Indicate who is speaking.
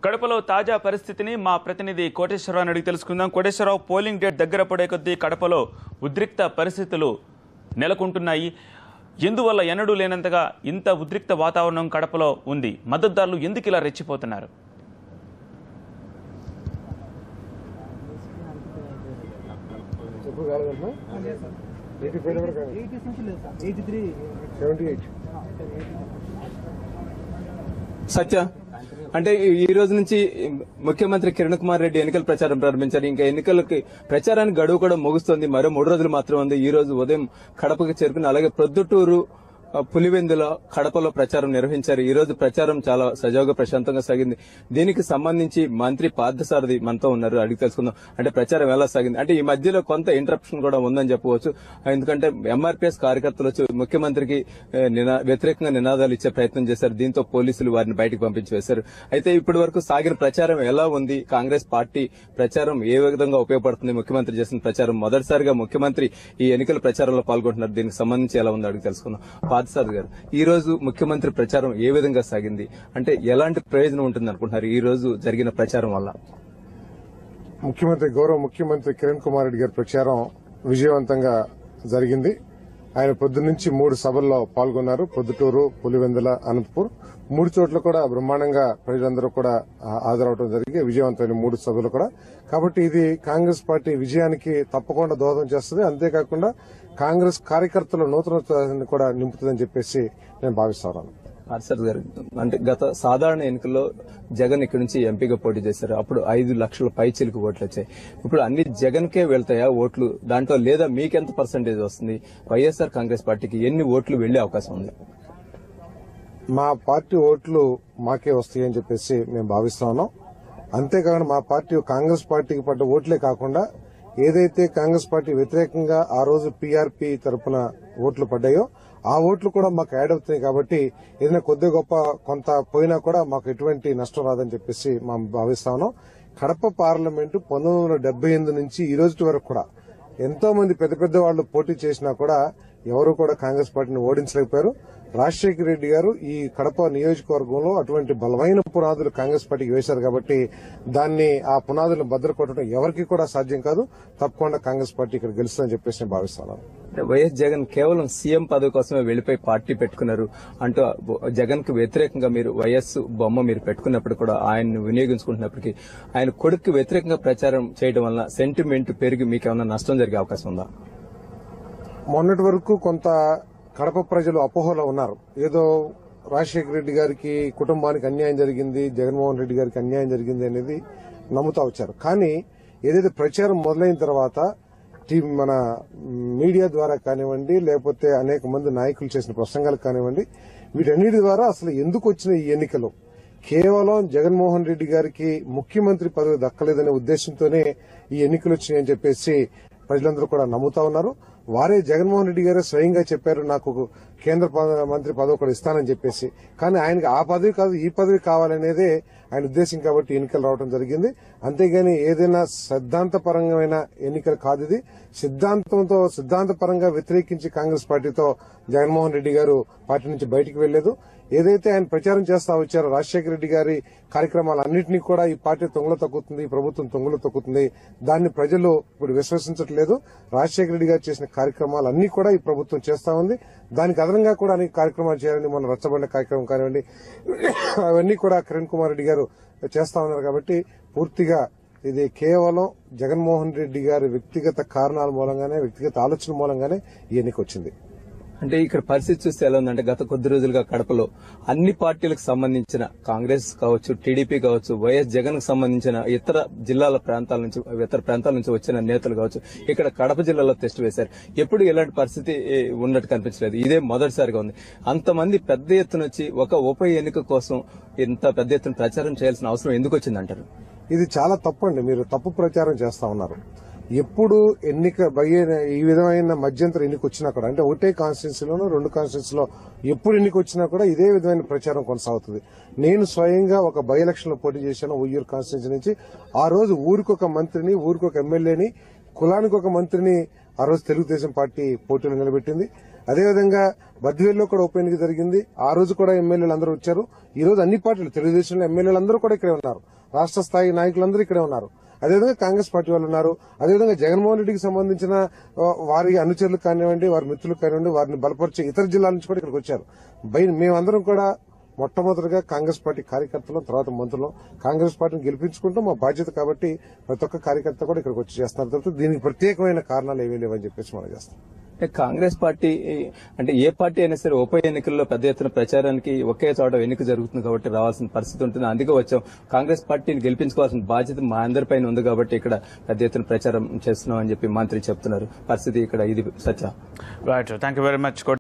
Speaker 1: కడపలో తాజా పరిస్థితిని మా ప్రతినిధి కోటేశ్వరరావు అడిగి తెలుసుకుందాం కోటేశ్వరరావు పోలింగ్ డేట్ దగ్గర పడే కొద్దీ కడపలో ఉద్రిక్త పరిస్థితులు నెలకొంటున్నాయి ఎందువల్ల ఎన్నడూ లేనంతగా ఇంత ఉద్రిక్త వాతావరణం కడపలో ఉంది మద్దతుదారులు ఎందుకు ఇలా రెచ్చిపోతున్నారు
Speaker 2: ఎప్పుడు కాలేదమ్మా ఎయిటీ ఫైవ్ కూడా కాదు
Speaker 3: ఎయిటీస్ నుంచి లేదు sir eighty three
Speaker 2: seventy eight
Speaker 4: Satya అంటే ఈ- ఈ రోజు నుంచి ముఖ్యమంత్రి కిరణ్ కుమార్ రెడ్డి ఎన్నికల ప్రచారం ప్రారంభించారు ఇంకా ఎన్నికలకి ప్రచారానికి గడువు కూడా ముగుస్తుంది మరో మూడు రోజులు మాత్రం ఉంది ఈ రోజు ఉదయం కడపకి చేరుకుని అలాగే ప్రొద్దుటూరు ఆ, పులివెందుల కడపలో ప్రచారం నిర్వహించారు ఈ రోజు ప్రచారం చాలా సజావుగా ప్రశాంతంగా సాగింది దీనికి సంబంధించి మంత్రి పార్థసారథి మనతో ఉన్నారు అడిగి తెలుసుకుందాం అంటే ప్రచారం ఎలా సాగింది అంటే ఈ మధ్యలో కొంత ఇంటరప్షన్ కూడా ఉందని చెప్పవచ్చు ఎందుకంటే ఎంఆర్పీఎస్ కార్యకర్తలు వచ్చి ముఖ్యమంత్రికి ఏ, నినా- వ్యతిరేకంగా నినాదాలు ఇచ్చే ప్రయత్నం చేశారు దీంతో పోలీసులు వారిని బయటకు పంపించి వేశారు అయితే ఇప్పటి వరకు సాగిన ప్రచారం ఎలా ఉంది కాంగ్రెస్ పార్టీ ప్రచారం ఏ విధంగా ఉపయోగపడుతుంది ముఖ్యమంత్రి చేసిన ప్రచారం మొదటిసారిగా ముఖ్యమంత్రి ఈ ఎన్నికల ప్రచారంలో పాల్గొంటున్నారు దీనికి సంబంధించి ఎలా ఉందో అడిగి తెలుసుకుందాం పాదసాద్ గారు ఈ రోజు ముఖ్యమంత్రి ప్రచారం ఏ విధంగా సాగింది అంటే ఎలాంటి ప్రయోజనం ఉంటుంది అనుకుంటున్నారు ఈ రోజు జరిగిన ప్రచారం వల్ల
Speaker 2: ముఖ్యమంత్రి గౌరవ ముఖ్యమంత్రి కిరణ్ కుమార్ రెడ్డి గారి ప్రచారం విజయవంతంగా జరిగింది ఆయన పొద్దున్నుంచి మూడు సభల్లో పాల్గొన్నారు పొద్దుటూరు పులివెందుల అనంతపూర్ మూడు చోట్ల కూడా బ్రహ్మాండంగా ప్రజలందరూ కూడా ఆ, హాజరవడం జరిగి విజయవంతమైన మూడు సభలు కూడా కాబట్టి ఇది కాంగ్రెస్ పార్టీ విజయానికి తప్పకుండా దోహదం చేస్తుంది అంతేకాకుండా కాంగ్రెస్ కార్యకర్తల నూతనత్వాన్ని కూడా నింపుతుందని చెప్పేసి నేను భావిస్తున్నాను
Speaker 4: పాదసాద్ గారు అంటే గత సాధారణ ఎన్నికల్లో జగన్ ఇక్కడి నుంచి ఎంపీగా పోటీ చేశారు అప్పుడు ఐదు లక్షల పైచిలకు ఓట్లు వచ్చాయి ఇప్పుడు అన్ని జగన్ కే వెళ్తాయా ఓట్లు దాంట్లో లేదా మీకెంత పర్సంటేజ్ వస్తుంది వైఎస్ఆర్ కాంగ్రెస్ పార్టీకి ఎన్ని ఓట్లు వెళ్లే అవకాశం ఉంది
Speaker 2: మా పార్టీ ఓట్లు మాకే వస్తాయని చెప్పేసి మేము భావిస్తున్నాం అంతేకాకుండా మా పార్టీ కాంగ్రెస్ పార్టీకి పడ్డ ఓట్లే కాకుండా ఏదైతే కాంగ్రెస్ పార్టీ వ్యతిరేకంగా ఆ రోజు పీఆర్పీ తరపున ఓట్లు పడ్డాయో ఆ ఓట్లు కూడా మాకు యాడ్ అవుతున్నాయి కాబట్టి ఏదైనా కొద్ది గొప్ప కొంత పోయినా కూడా మాకు ఎటువంటి నష్టం రాదని చెప్పేసి మేము భావిస్తా ఉన్నాం కడప పార్లమెంటు పంతొమ్మిది వందల డెబ్బై ఎనిమిది నుంచి ఈ రోజు వరకు కూడా ఎంతో మంది పెద్ద పెద్ద వాళ్ళు పోటీ చేసినా కూడా ఎవరు కూడా కాంగ్రెస్ పార్టీని ఓడించలేకపోయారు రాజశేఖర రెడ్డి గారు ఈ కడప నియోజకవర్గంలో అటువంటి బలమైన పునాదులు కాంగ్రెస్ పార్టీకి వేశారు కాబట్టి దాన్ని ఆ పునాదులను భద్రపడటం ఎవరికి కూడా సాధ్యం కాదు తప్పకుండా కాంగ్రెస్ పార్టీ ఇక్కడ గెలుస్తుందని చెప్పేసి నేను భావిస్తాను
Speaker 4: అంటే వైఎస్ జగన్ కేవలం సీఎం పదవి కోసమే వెళ్లిపోయి పార్టీ పెట్టుకున్నారు అంటూ జగన్ కు వ్యతిరేకంగా మీరు వైఎస్ బొమ్మ మీరు పెట్టుకున్నప్పుడు కూడా ఆయన్ని వినియోగించుకుంటున్నప్పటికీ ఆయన కొడుకు వ్యతిరేకంగా ప్రచారం చేయడం వల్ల సెంటిమెంట్ పెరిగి మీకు ఏమైనా నష్టం జరిగే అవకాశం ఉందా
Speaker 2: మొన్నటి వరకు కొంత కడప ప్రజలు అపోహలో ఉన్నారు ఏదో రాజశేఖర రెడ్డి గారికి కుటుంబానికి అన్యాయం జరిగింది జగన్మోహన్ రెడ్డి గారికి అన్యాయం జరిగింది అనేది నమ్ముతా వచ్చారు కానీ ఏదైతే ప్రచారం మొదలైన తర్వాత టీ- మన మీడియా ద్వారా కానివ్వండి లేకపోతే అనేక మంది నాయకులు చేసిన ప్రసంగాలు కానివ్వండి వీటన్నిటి ద్వారా అసలు ఎందుకు వచ్చిన ఈ ఎన్నికలు కేవలం జగన్మోహన్ రెడ్డి గారికి ముఖ్యమంత్రి పదవి దక్కలేదనే ఉద్దేశంతోనే ఈ ఎన్నికలు వచ్చినాయని చెప్పేసి ప్రజలందరూ కూడా నమ్ముతా ఉన్నారు వారే జగన్మోహన్ రెడ్డి గారే స్వయంగా చెప్పారు నాకు కేంద్ర పద- మంత్రి పదవి కూడా ఇస్తానని చెప్పేసి కానీ ఆయనకి ఆ పదవి కాదు ఈ పదవి కావాలనేదే ఆయన ఉద్దేశం కాబట్టి ఎన్నికలు రావడం జరిగింది అంతేగాని ఏదైనా సిద్ధాంతపరమైన ఎన్నికలు కాదు ఇది సిద్ధాంతంతో సిద్ధాంతపరంగా వ్యతిరేకించి కాంగ్రెస్ పార్టీతో జగన్మోహన్ రెడ్డి గారు పార్టీ నుంచి బయటికి వెళ్లేదు ఏదైతే ఆయన ప్రచారం చేస్తా వచ్చారో రాజశేఖర రెడ్డి గారి కార్యక్రమాలన్నింటినీ కూడా ఈ పార్టీ తొంగలో తొక్కుతుంది ఈ ప్రభుత్వం తొంగలో తొక్కుతుంది దాన్ని ప్రజలు ఇప్పుడు విశ్వసించట్లేదు రాజశేఖర రెడ్డి గారు చేసిన కార్యక్రమాలన్నీ కూడా ఈ ప్రభుత్వం చేస్తా ఉంది దానికి అదనంగా కూడా అనేక కార్యక్రమాలు చేయాలని మన రచ్చబండ కార్యక్రమం కానివ్వండి అవన్నీ కూడా కిరణ్ కుమార్ రెడ్డి గారు చేస్తా ఉన్నారు కాబట్టి పూర్తిగా ఇది కేవలం జగన్మోహన్ రెడ్డి గారి వ్యక్తిగత కారణాల మూలంగానే వ్యక్తిగత ఆలోచన మూలంగానే ఈ ఎన్నిక వచ్చింది
Speaker 4: అంటే ఇక్కడ పరిస్థితి చూస్తే ఎలా ఉందంటే గత కొద్ది రోజులుగా కడపలో అన్ని పార్టీలకు సంబంధించిన కాంగ్రెస్ కావచ్చు టీడీపీ కావచ్చు వైఎస్ జగన్ కు సంబంధించిన ఇతర జిల్లాల ప్రాంతాల నుంచి ఇతర ప్రాంతాల నుంచి వచ్చిన నేతలు కావచ్చు ఇక్కడ కడప జిల్లాలో టెస్ట్ వేశారు ఎప్పుడు ఇలాంటి పరిస్థితి ఏ, ఉన్నట్టు కనిపించలేదు ఇదే మొదటిసారిగా ఉంది అంతమంది పెద్ద ఎత్తున వచ్చి ఒక ఉప ఎన్నిక కోసం ఇంత పెద్ద ఎత్తున ప్రచారం చేయాల్సిన అవసరం ఎందుకు వచ్చిందంటారు
Speaker 2: ఇది చాలా తప్పండి మీరు తప్పు ప్రచారం చేస్తా ఉన్నారు ఎప్పుడు ఎన్నిక బయ్య ఈ విధమైన మధ్యంతర ఎన్నిక వచ్చినా కూడా అంటే ఒకటే కాన్స్టిట్యున్సీలోనూ రెండు కాన్స్టిట్యున్సీలో ఎప్పుడు ఎన్నిక వచ్చినా కూడా ఇదే విధమైన ప్రచారం కొనసాగుతుంది నేను స్వయంగా ఒక బై ఎలక్షన్ లో పోటీ చేశాను ఉయ్యూరు కాన్స్టిట్యున్సీ నుంచి ఆ రోజు ఊరికొక మంత్రిని ఊరికొక ఎమ్మెల్యేని కులానికి ఒక మంత్రిని ఆ రోజు తెలుగుదేశం పార్టీ పోటీలో నిలబెట్టింది అదేవిధంగా బద్వేల్లో కూడా ఉప ఎన్నిక జరిగింది ఆ రోజు కూడా ఎమ్మెల్యేలు అందరూ వచ్చారు ఈ రోజు అన్ని పార్టీలు తెలుగుదేశంలో ఎమ్మెల్యేలు అందరూ కూడా ఇక్కడే ఉన్నారు రాష్ట్ర స్థాయి నాయకులందరూ ఇక్కడే ఉన్నారు అదేవిధంగా కాంగ్రెస్ పార్టీ వాళ్ళు ఉన్నారు అదేవిధంగా జగన్మోహన్ రెడ్డికి సంబంధించిన ఆ, వారి అనుచరులకు కానివ్వండి వారి మిత్రులకు కానివ్వండి వారిని బలపరిచే ఇతర జిల్లాల నుంచి కూడా ఇక్కడికి వచ్చారు బై మేమందరం కూడా మొట్టమొదటిగా కాంగ్రెస్ పార్టీ కార్యకర్తలు తర్వాత మంత్రులు కాంగ్రెస్ పార్టీని గెలిపించుకుంటాం మా బాధ్యత కాబట్టి ప్రతి ఒక్క కార్యకర్త కూడా ఇక్కడికి వచ్చి చేస్తున్నారు తప్పితే దీనికి ప్రత్యేకమైన కారణాలు ఏమీ లేవని చెప్పేసి మనం చేస్తాం
Speaker 4: అంటే కాంగ్రెస్ పార్టీ అంటే ఏ పార్టీ అయినా సరే ఉప ఎన్నికల్లో పెద్ద ఎత్తున ప్రచారానికి ఒకే చోట ఎన్నిక జరుగుతుంది కాబట్టి రావాల్సిన పరిస్థితి ఉంటుంది అందుకే వచ్చాం కాంగ్రెస్ పార్టీని గెలిపించుకోవాల్సిన బాధ్యత మా అందరిపైన ఉంది కాబట్టి ఇక్కడ పెద్ద ఎత్తున ప్రచారం చేస్తున్నాం అని చెప్పి మంత్రి చెప్తున్నారు పరిస్థితి ఇక్కడ ఇది Satya
Speaker 1: right thank you very much